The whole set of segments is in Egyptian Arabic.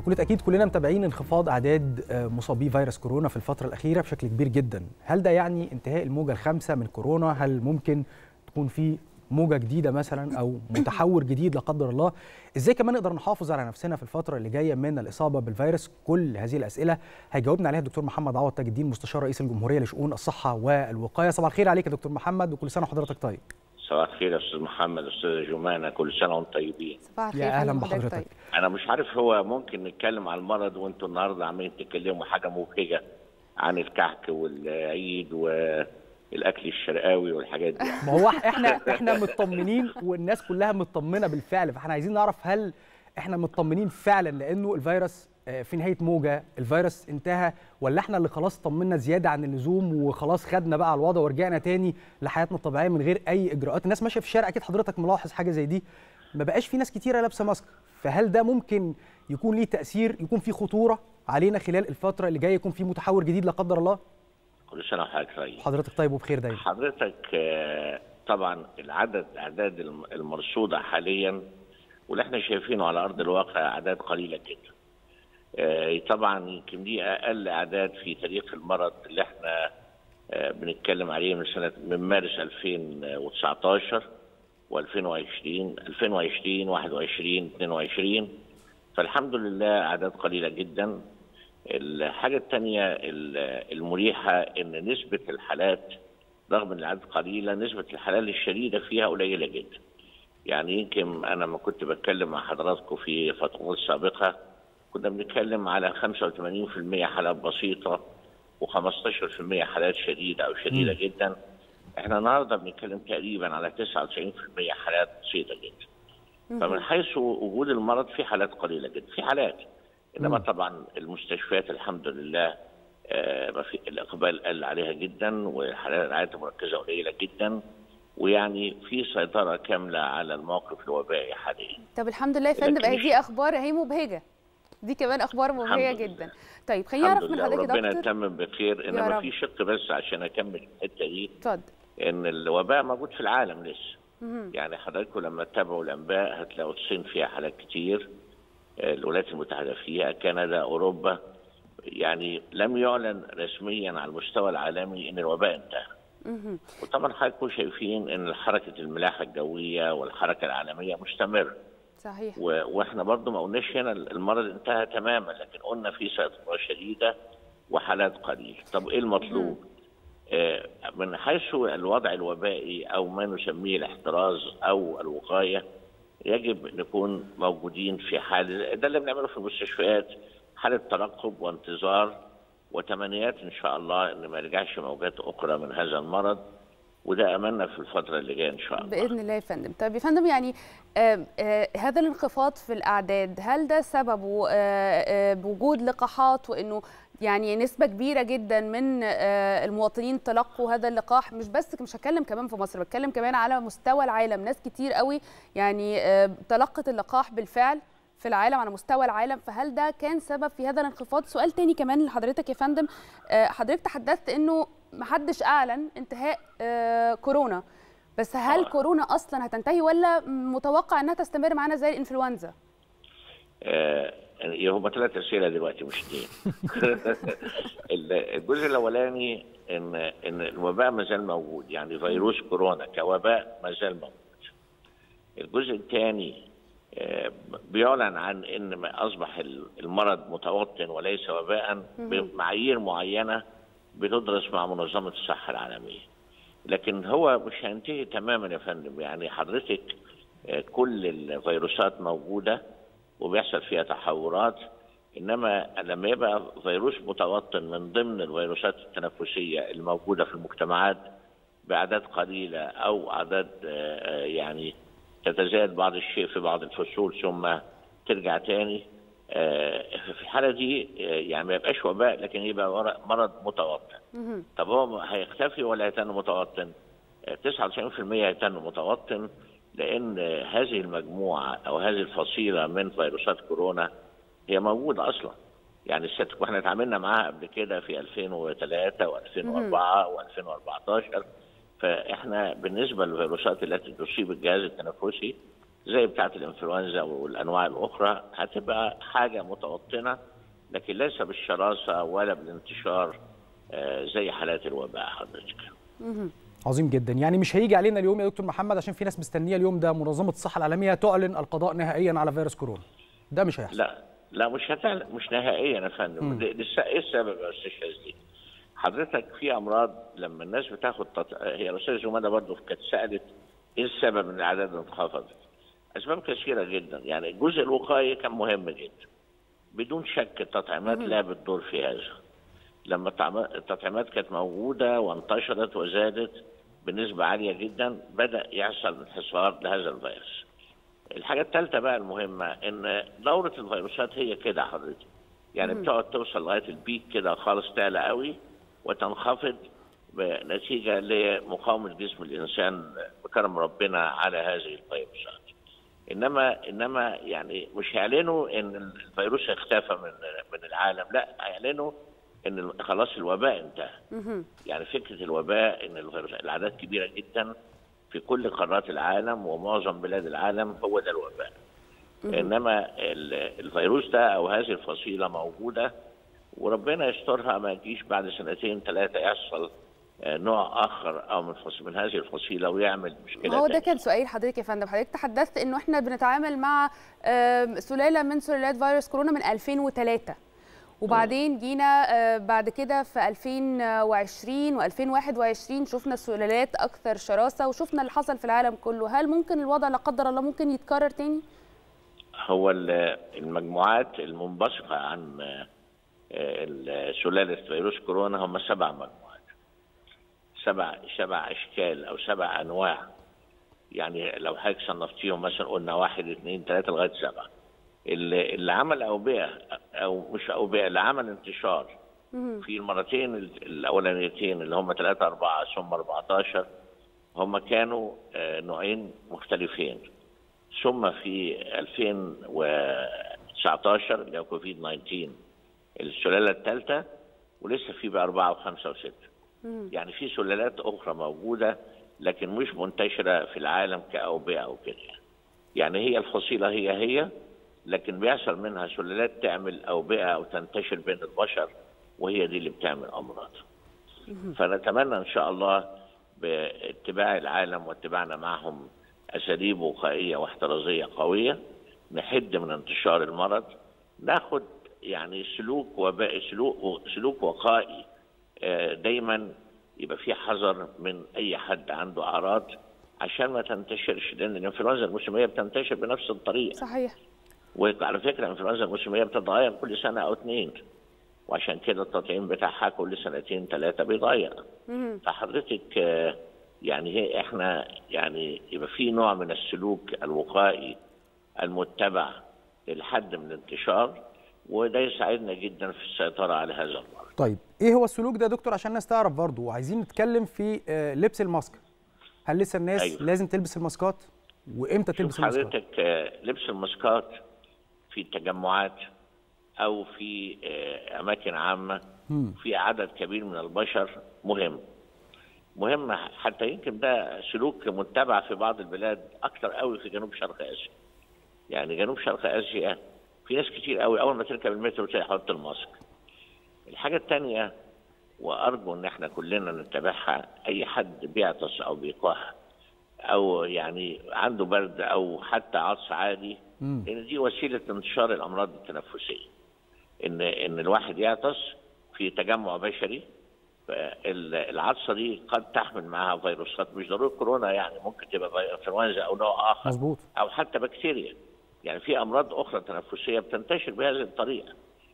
بكل تاكيد كلنا متابعين انخفاض اعداد مصابي فيروس كورونا في الفتره الاخيره بشكل كبير جدا هل ده يعني انتهاء الموجه الخامسه من كورونا هل ممكن تكون في موجه جديده مثلا او متحور جديد لا قدر الله ازاي كمان نقدر نحافظ على نفسنا في الفتره اللي جايه من الاصابه بالفيروس كل هذه الاسئله هيجاوبنا عليها الدكتور محمد عوض تاج الدين مستشار رئيس الجمهوريه لشؤون الصحه والوقايه صباح الخير عليك يا دكتور محمد وكل سنه وحضرتك طيب صباح الخير يا استاذ محمد استاذ جمانه كل سنه وانتم طيبين صباح الخير يا اهلا بحضرتك طيب. انا مش عارف هو ممكن نتكلم على المرض وانتم النهارده عمالين تتكلموا حاجه مبهجه عن الكحك والعيد والاكل الشرقاوي والحاجات دي ما هو احنا احنا مطمنين والناس كلها مطمنه بالفعل فاحنا عايزين نعرف هل احنا مطمنين فعلا لانه الفيروس في نهايه موجه الفيروس انتهى ولا احنا اللي خلاص طمنا زياده عن اللزوم وخلاص خدنا بقى على الوضع ورجعنا تاني لحياتنا الطبيعيه من غير اي اجراءات الناس ماشيه في الشارع اكيد حضرتك ملاحظ حاجه زي دي ما بقاش في ناس كتيره لابسه ماسك فهل ده ممكن يكون ليه تاثير يكون في خطوره علينا خلال الفتره اللي جايه يكون في متحور جديد لا قدر الله كل سنه وحضرتك طيب حضرتك طيب وبخير دايما حضرتك طبعا العدد اعداد المرصوده حاليا واللي احنا شايفينه على ارض الواقع اعداد قليله جدا طبعا يمكن دي اقل اعداد في تاريخ المرض اللي احنا بنتكلم عليه من سنه من مارس 2019 و2020 2020 21 22 فالحمد لله اعداد قليله جدا الحاجه الثانيه المريحه ان نسبه الحالات رغم ان الاعداد قليله نسبه الحالات الشديده فيها قليله جدا يعني يمكن انا ما كنت بتكلم مع حضراتكم في فترات سابقه كنا بنتكلم على 85% حالات بسيطة و15% حالات شديدة أو شديدة م. جدا احنا النهارده بنتكلم تقريبا على 99% حالات بسيطة جدا م. فمن حيث وجود المرض في حالات قليلة جدا في حالات إنما م. طبعا المستشفيات الحمد لله آه في الإقبال قل عليها جدا والحالات الرعاية المركزة قليلة جدا ويعني في سيطرة كاملة على الموقف الوبائي حاليا طب الحمد لله يا فندم اهي دي أخبار اهي مبهجة دي كمان اخبار مبهجه جدا طيب خلينا نعرف من حضرتك ربنا يتمم بخير انما في شق بس عشان اكمل الحته دي اتفضل ان الوباء موجود في العالم لسه مم. يعني حضراتكم لما تتابعوا الانباء هتلاقوا الصين فيها حالات كتير الولايات المتحده فيها كندا اوروبا يعني لم يعلن رسميا على المستوى العالمي ان الوباء انتهى مم. وطبعا حضراتكم شايفين ان حركه الملاحه الجويه والحركه العالميه مستمره صحيح و... واحنا برضو ما قلناش هنا المرض انتهى تماما لكن قلنا في سيطره شديده وحالات قليله طب ايه المطلوب آه من حيث الوضع الوبائي او ما نسميه الاحتراز او الوقايه يجب نكون موجودين في حال ده اللي بنعمله في المستشفيات حاله ترقب وانتظار وتمنيات ان شاء الله ان ما يرجعش موجات اخرى من هذا المرض وده املنا في الفتره اللي جايه ان شاء الله باذن الله يا فندم طيب يا فندم يعني آه آه هذا الانخفاض في الاعداد هل ده سببه آه بوجود لقاحات وانه يعني نسبه كبيره جدا من المواطنين تلقوا هذا اللقاح مش بس مش هتكلم كمان في مصر بتكلم كمان على مستوى العالم ناس كتير قوي يعني تلقت اللقاح بالفعل في العالم على مستوى العالم فهل ده كان سبب في هذا الانخفاض سؤال تاني كمان لحضرتك يا فندم حضرتك تحدثت انه محدش اعلن انتهاء كورونا بس هل آه. كورونا اصلا هتنتهي ولا متوقع انها تستمر معانا زي الانفلونزا آه هم ثلاث اسئله دلوقتي مش اثنين الجزء الاولاني ان ان الوباء ما زال موجود يعني فيروس كورونا كوباء ما زال موجود الجزء الثاني بيعلن عن ان اصبح المرض متوطن وليس وباء بمعايير معينه بتدرس مع منظمه الصحه العالميه. لكن هو مش هينتهي تماما يا فندم يعني حضرتك كل الفيروسات موجوده وبيحصل فيها تحورات انما لما يبقى فيروس متوطن من ضمن الفيروسات التنفسيه الموجوده في المجتمعات باعداد قليله او اعداد يعني تتزايد بعض الشيء في بعض الفصول ثم ترجع تاني في الحاله دي يعني ما يبقاش وباء لكن يبقى مرض متوطن طب هو هيختفي ولا هيتن متوطن 99% هيتن متوطن لان هذه المجموعه او هذه الفصيله من فيروسات كورونا هي موجوده اصلا يعني الست واحنا اتعاملنا معاها قبل كده في 2003 و2004 و2014 فاحنا بالنسبه للفيروسات التي تصيب الجهاز التنفسي زي بتاعه الانفلونزا والانواع الاخرى هتبقى حاجه متوطنه لكن ليس بالشراسه ولا بالانتشار آه، زي حالات الوباء حضرتك عظيم جدا يعني مش هيجي علينا اليوم يا دكتور محمد عشان في ناس مستنيه اليوم ده منظمه الصحه العالميه تعلن القضاء نهائيا على فيروس كورونا ده مش هيحصل لا لا مش هتعلن مش نهائيا يا فندم لسه ايه السبب يا استاذ شاذلي؟ حضرتك في امراض لما الناس بتاخد تط... هي الاستاذه جمانه برضه كانت سالت ايه السبب ان الاعداد انخفضت؟ اسباب كثيره جدا يعني الجزء الوقائي كان مهم جدا بدون شك التطعيمات لعبت دور في هذا لما الطعم- التطعيمات كانت موجوده وانتشرت وزادت بنسبه عاليه جدا بدا يحصل انحسار لهذا الفيروس الحاجه الثالثه بقى المهمه ان دوره الفيروسات هي كده حضرتك يعني بتقعد توصل لغايه البيك كده خالص تعلى قوي وتنخفض بنتيجه لمقاومه جسم الانسان بكرم ربنا على هذه الفيروسات انما انما يعني مش هيعلنوا ان الفيروس اختفى من من العالم لا هيعلنوا ان ال- خلاص الوباء انتهى يعني فكره الوباء ان الفيروس الاعداد كبيره جدا في كل قارات العالم ومعظم بلاد العالم هو ده الوباء انما ال- الفيروس ده او هذه الفصيله موجوده وربنا يسترها ما يجيش بعد سنتين ثلاثه يحصل آه، نوع اخر او من فص- من هذه الفصيله ويعمل مشكله هو ده تانية. كان سؤال حضرتك يا فندم حضرتك تحدثت انه احنا بنتعامل مع آم، سلاله من سلالات فيروس كورونا من 2003 وبعدين جينا آه، بعد كده في 2020 و2021 شفنا سلالات اكثر شراسه وشفنا اللي حصل في العالم كله هل ممكن الوضع لا قدر الله ممكن يتكرر تاني هو ال- المجموعات المنبثقة عن آه، ال- سلالة فيروس كورونا هم سبع مجموعات سبع سبع أشكال أو سبع أنواع يعني لو حضرتك صنفتيهم مثلا قلنا واحد اثنين ثلاثة لغاية سبعة اللي, اللي عمل أوبئة أو مش أوبئة اللي عمل انتشار في المرتين ال- الأولانيتين اللي هم ثلاثة أربعة ثم 14 هم كانوا آه، نوعين مختلفين ثم في 2019 اللي هو كوفيد 19 السلاله الثالثه ولسه في بقى اربعه وخمسه وسته. يعني في سلالات اخرى موجوده لكن مش منتشره في العالم كاوبئه او كده يعني. يعني هي الفصيله هي هي لكن بيحصل منها سلالات تعمل اوبئه او تنتشر بين البشر وهي دي اللي بتعمل امراض. فنتمنى ان شاء الله باتباع العالم واتباعنا معهم اساليب وقائيه واحترازيه قويه نحد من انتشار المرض ناخد يعني سلوك وباء سلوك سلوك وقائي آه، دايما يبقى في حذر من اي حد عنده اعراض عشان ما تنتشرش لان الانفلونزا الموسميه بتنتشر بنفس الطريقه صحيح وعلى فكره الانفلونزا الموسميه بتتغير كل سنه او اتنين وعشان كده التطعيم بتاعها كل سنتين ثلاثه بيتغير فحضرتك آه، يعني هي احنا يعني يبقى في نوع من السلوك الوقائي المتبع للحد من الانتشار وده يساعدنا جدا في السيطره على هذا المرض. طيب ايه هو السلوك ده يا دكتور عشان الناس تعرف برضه وعايزين نتكلم في آه، لبس الماسك هل لسه الناس أيوة. لازم تلبس الماسكات وامتى تلبس شوف الماسكات حضرتك آه، لبس الماسكات في التجمعات او في آه، اماكن عامه في عدد كبير من البشر مهم مهم حتى يمكن ده سلوك متبع في بعض البلاد اكثر قوي في جنوب شرق اسيا يعني جنوب شرق اسيا في ناس كتير قوي اول ما تركب المترو تلاقي يحط الماسك الحاجه الثانيه وارجو ان احنا كلنا نتبعها اي حد بيعطس او بيكح او يعني عنده برد او حتى عطس عادي لان دي وسيله انتشار الامراض التنفسيه ان ان الواحد يعطس في تجمع بشري فال- العطسه دي قد تحمل معها فيروسات مش ضروري كورونا يعني ممكن تبقى في- انفلونزا او نوع اخر مظبوط او حتى بكتيريا يعني في امراض اخرى تنفسيه بتنتشر بهذه الطريقه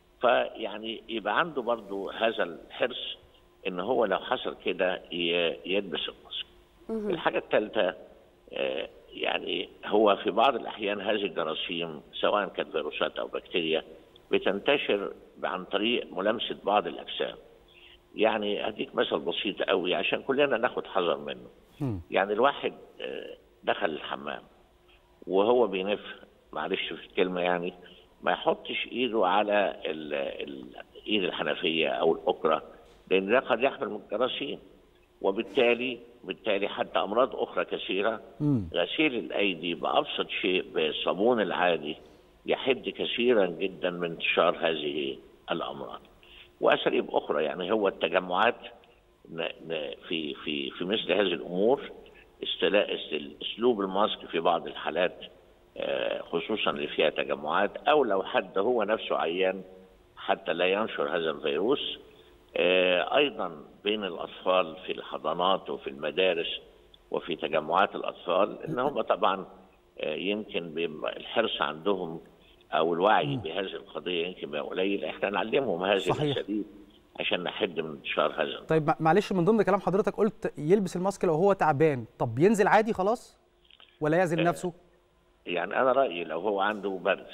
فيعني يبقى عنده برضو هذا الحرص ان هو لو حصل كده ي- يلبس الماسك الحاجه الثالثه آه، يعني هو في بعض الاحيان هذه الجراثيم سواء كانت فيروسات او بكتيريا بتنتشر عن طريق ملامسه بعض الاجسام يعني هديك مثل بسيط قوي عشان كلنا ناخد حذر منه يعني الواحد آه، دخل الحمام وهو بينف معلش في الكلمه يعني ما يحطش ايده على ال ال ايد الحنفيه او الاكره لان ده قد يحمل من الجراثيم وبالتالي بالتالي حتى امراض اخرى كثيره مم. غسيل الايدي بابسط شيء بالصابون العادي يحد كثيرا جدا من انتشار هذه الامراض واساليب اخرى يعني هو التجمعات ن- ن- في في في مثل هذه الامور استلاء است- اسلوب الماسك في بعض الحالات آه، خصوصا اللي فيها تجمعات او لو حد هو نفسه عيان حتى لا ينشر هذا الفيروس آه، ايضا بين الاطفال في الحضانات وفي المدارس وفي تجمعات الاطفال ان هم طبعا آه، يمكن بيبقى الحرص عندهم او الوعي بهذه القضيه يمكن بقى قليل احنا نعلمهم هذه صحيح. الاساليب عشان نحد من انتشار هذا المرض. طيب مع- معلش من ضمن كلام حضرتك قلت يلبس الماسك لو هو تعبان طب ينزل عادي خلاص ولا يعزل نفسه يعني انا رايي لو هو عنده برد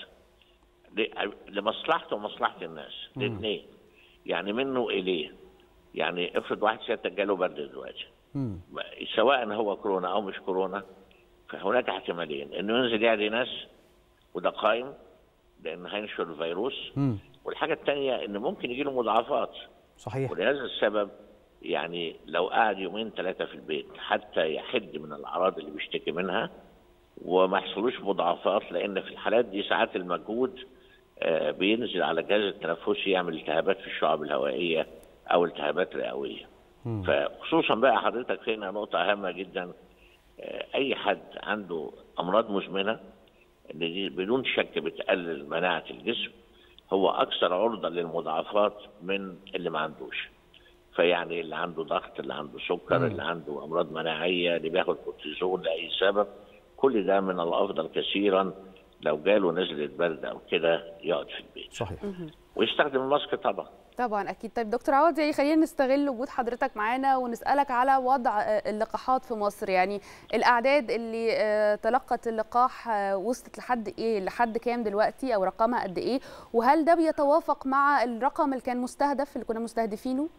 ل- لمصلحته ومصلحه الناس الاثنين يعني منه اليه يعني افرض واحد سيادتك جاله برد دلوقتي مم. سواء هو كورونا او مش كورونا فهناك احتمالين انه ينزل يعدي ناس وده قائم لان هينشر الفيروس مم. والحاجه الثانيه ان ممكن يجي له مضاعفات صحيح ولهذا السبب يعني لو قعد يومين ثلاثه في البيت حتى يحد من الاعراض اللي بيشتكي منها وما يحصلوش مضاعفات لان في الحالات دي ساعات المجهود آه، بينزل على الجهاز التنفسي يعمل التهابات في الشعب الهوائيه او التهابات رئويه فخصوصا بقى حضرتك هنا نقطه هامه جدا آه، اي حد عنده امراض مزمنه اللي دي بدون شك بتقلل مناعه الجسم هو اكثر عرضه للمضاعفات من اللي ما عندوش فيعني اللي عنده ضغط اللي عنده سكر اللي عنده امراض مناعيه اللي بياخد كورتيزون لاي سبب كل ده من الافضل كثيرا لو جاله نزله برد او كده يقعد في البيت صحيح ويستخدم الماسك طبعا طبعا اكيد طيب دكتور عوض يعني خلينا نستغل وجود حضرتك معانا ونسالك على وضع آه، اللقاحات في مصر يعني الاعداد اللي آه، تلقت اللقاح آه، وصلت لحد ايه لحد كام دلوقتي او رقمها قد ايه وهل ده بيتوافق مع الرقم اللي كان مستهدف اللي كنا مستهدفينه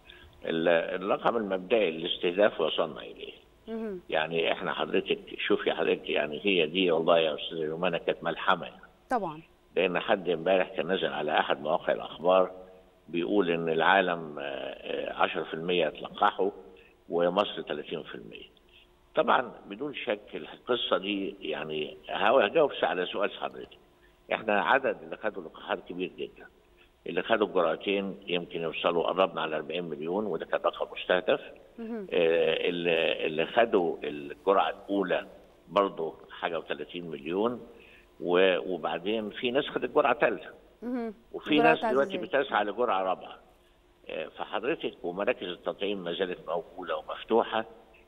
ال- الرقم المبدئي الاستهداف وصلنا اليه مهم. يعني احنا حضرتك شوفي حضرتك يعني هي دي والله يا استاذ يومانا كانت ملحمه يعني. طبعا لان حد امبارح كان نزل على احد مواقع الاخبار بيقول ان العالم آه، آه، 10% يتلقحوا ومصر 30% طبعا بدون شك القصه دي يعني هو- هجاوب على سؤال حضرتك احنا عدد اللي خدوا لقاحات كبير جدا اللي خدوا الجرعتين يمكن يوصلوا قربنا على 40 مليون وده كان رقم مستهدف مهم. آه، اللي اللي خدوا الجرعه الاولى برضه حاجه و30 مليون و- وبعدين في ناس خدت جرعه ثالثه مهم. وفي جرعة ناس دلوقتي تعزيزية. بتسعى لجرعه رابعه آه، فحضرتك ومراكز التطعيم ما زالت موجوده ومفتوحه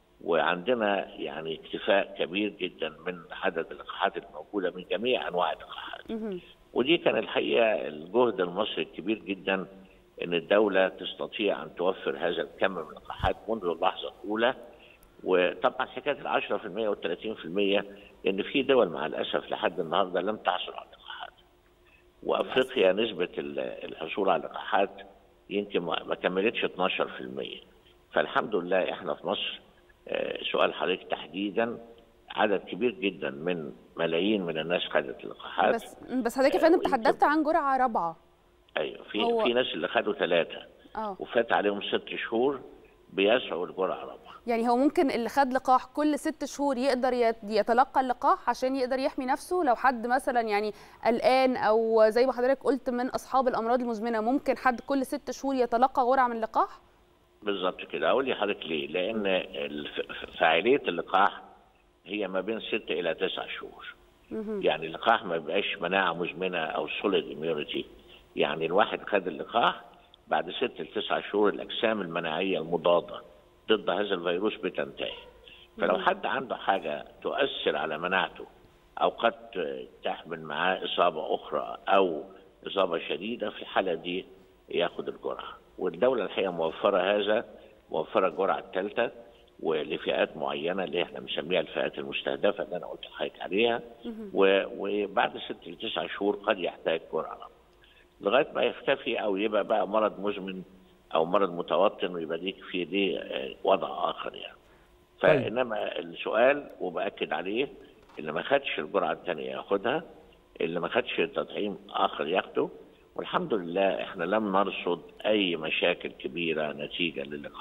وعندنا يعني اكتفاء كبير جدا من عدد اللقاحات الموجوده من جميع انواع اللقاحات مهم. ودي كان الحقيقه الجهد المصري الكبير جدا ان الدوله تستطيع ان توفر هذا الكم من اللقاحات منذ اللحظه الاولى وطبعا حكايه ال 10% وال 30% لان في دول مع الاسف لحد النهارده لم تحصل على اللقاحات وافريقيا نسبه ال- الحصول على اللقاحات يمكن ما ما كملتش 12% فالحمد لله احنا في مصر آه، سؤال حضرتك تحديدا عدد كبير جدا من ملايين من الناس خدت اللقاحات بس بس حضرتك يا فندم ويمكن- تحدثت عن جرعه رابعه ايوه في هو- في ناس اللي خدوا ثلاثه اه وفات عليهم ست شهور بيسعوا الجرعه الرابعه يعني هو ممكن اللي خد لقاح كل ست شهور يقدر يت- يتلقى اللقاح عشان يقدر يحمي نفسه لو حد مثلا يعني قلقان او زي ما حضرتك قلت من اصحاب الامراض المزمنه ممكن حد كل ست شهور يتلقى جرعه من اللقاح بالظبط كده اقول لحضرتك ليه؟ لان الف- فاعليه اللقاح هي ما بين ست الى تسع شهور. يعني اللقاح ما بيبقاش مناعه مزمنه او سوليد اميونيتي يعني الواحد خد اللقاح بعد ست لتسع شهور الاجسام المناعيه المضاده ضد هذا الفيروس بتنتهي. فلو حد عنده حاجه تؤثر على مناعته او قد تحمل معاه اصابه اخرى او اصابه شديده في الحاله دي ياخد الجرعه والدوله الحقيقه موفره هذا موفره الجرعه الثالثه ولفئات معينه اللي احنا بنسميها الفئات المستهدفه اللي انا قلت لحضرتك عليها و- وبعد ست لتسع شهور قد يحتاج جرعه لغايه ما يختفي او يبقى بقى مرض مزمن او مرض متوطن ويبقى ليك في دي آه، وضع اخر يعني. طيب. فانما السؤال وباكد عليه اللي ما خدش الجرعه الثانيه ياخدها اللي ما خدش تطعيم اخر ياخده والحمد لله احنا لم نرصد اي مشاكل كبيره نتيجه للقاحات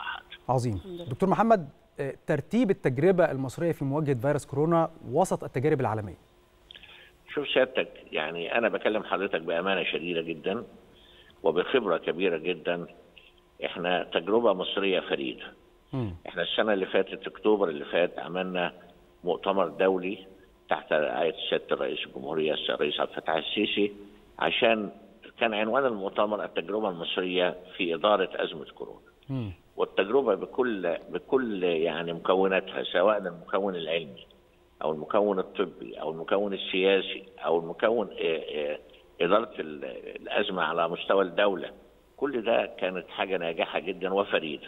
عظيم دكتور محمد ترتيب التجربه المصريه في مواجهه فيروس كورونا وسط التجارب العالميه شوف سيادتك يعني انا بكلم حضرتك بامانه شديده جدا وبخبره كبيره جدا احنا تجربه مصريه فريده م. احنا السنه اللي فاتت اكتوبر اللي فات عملنا مؤتمر دولي تحت رعايه سياده الرئيس الجمهوريه الرئيس عبد الفتاح السيسي عشان كان عنوان المؤتمر التجربه المصريه في اداره ازمه كورونا. م. والتجربه بكل بكل يعني مكوناتها سواء المكون العلمي او المكون الطبي او المكون السياسي او المكون اداره الازمه على مستوى الدوله كل ده كانت حاجه ناجحه جدا وفريده.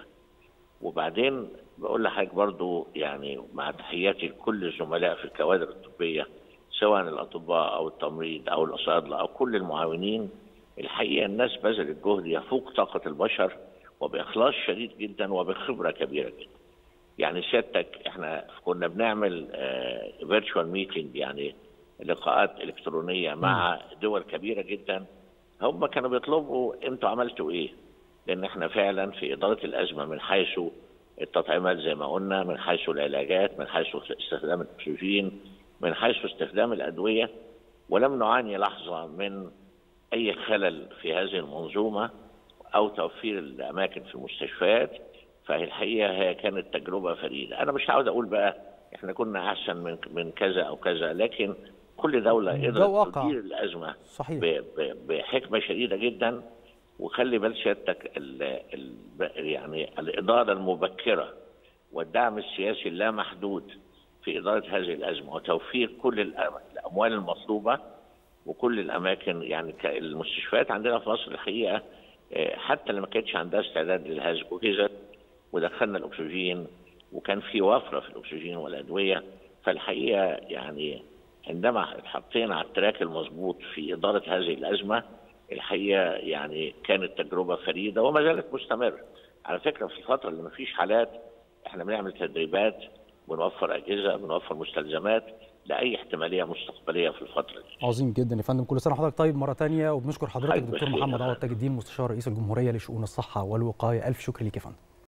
وبعدين بقول لحضرتك برضو يعني مع تحياتي لكل الزملاء في الكوادر الطبيه سواء الاطباء او التمريض او الصيادله او كل المعاونين الحقيقه الناس بذلت جهد يفوق طاقه البشر وباخلاص شديد جدا وبخبره كبيره جدا. يعني سيادتك احنا كنا بنعمل فيرتشوال ميتنج يعني لقاءات الكترونيه مع دول كبيره جدا هم كانوا بيطلبوا انتوا عملتوا ايه؟ لان احنا فعلا في اداره الازمه من حيث التطعيمات زي ما قلنا من حيث العلاجات من حيث استخدام الاكسجين من حيث استخدام الادويه ولم نعاني لحظه من اي خلل في هذه المنظومه او توفير الاماكن في المستشفيات فهي الحقيقه هي كانت تجربه فريده انا مش عاوز اقول بقى احنا كنا احسن من من كذا او كذا لكن كل دوله قدرت تدير الازمه صحيح. بحكمه شديده جدا وخلي بال سيادتك ال ال يعني الاداره المبكره والدعم السياسي اللامحدود في اداره هذه الازمه وتوفير كل الاموال المطلوبه وكل الاماكن يعني المستشفيات عندنا في مصر الحقيقه حتى اللي ما كانتش عندها استعداد للهذا جهزت ودخلنا الاكسجين وكان في وفره في الاكسجين والادويه فالحقيقه يعني عندما حطينا على التراك المظبوط في اداره هذه الازمه الحقيقه يعني كانت تجربه فريده وما زالت مستمره. على فكره في الفتره اللي ما فيش حالات احنا بنعمل تدريبات بنوفر اجهزه بنوفر مستلزمات لاي احتماليه مستقبليه في الفتره دي. عظيم جدا يا فندم كل سنه وحضرتك طيب مره ثانيه وبنشكر حضرتك دكتور محمد عوض تاج الدين مستشار رئيس الجمهوريه لشؤون الصحه والوقايه الف شكر ليك يا فندم.